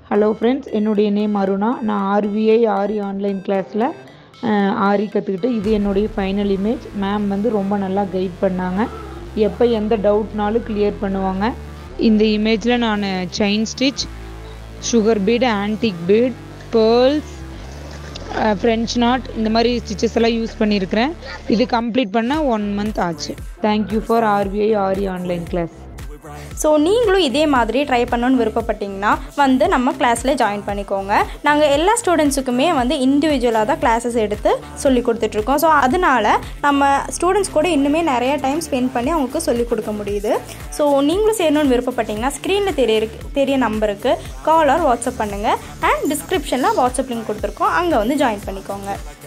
hello friends என்னுடைய name Aruna நான் RVI ஆரி online கிளாஸில் ஆரி கற்றுக்கிட்டு இது என்னுடைய ஃபைனல் இமேஜ் மேம் வந்து ரொம்ப நல்லா கைட் பண்ணாங்க எப்போ எந்த டவுட்னாலும் கிளியர் பண்ணுவாங்க இந்த இமேஜில் நான் chain stitch sugar bead antique bead pearls French knot இந்த மாதிரி ஸ்டிச்சஸ் எல்லாம் யூஸ் பண்ணியிருக்கிறேன் இது கம்ப்ளீட் பண்ண ஒன் மந்த் ஆச்சு thank you for RBI aari online class so நீங்களும் இதே மாதிரி ட்ரை பண்ணணும்னு விருப்பப்பட்டீங்கன்னா வந்து நம்ம கிளாஸில் ஜாயின் பண்ணிக்கோங்க நாங்கள் எல்லா ஸ்டூடெண்ட்ஸுக்குமே வந்து இண்டிவிஜுவலாக தான் கிளாஸஸ் எடுத்து சொல்லி கொடுத்துட்ருக்கோம் ஸோ அதனால நம்ம ஸ்டூடெண்ட்ஸ் கூட இன்னுமே நிறைய டைம் ஸ்பெண்ட் பண்ணி அவங்களுக்கு சொல்லிக் கொடுக்க முடியுது ஸோ நீங்களும் சேரணும்னு விருப்பப்பட்டீங்கன்னா ஸ்க்ரீனில் தெரிய தெரிய நம்பருக்கு கால் ஆர் வாட்ஸ்அப் பண்ணுங்கள் அண்ட் டிஸ்கிரிப்ஷனில் வாட்ஸ்அப் லிங்க் கொடுத்துருக்கோம் அங்கே வந்து ஜாயின் பண்ணிக்கோங்க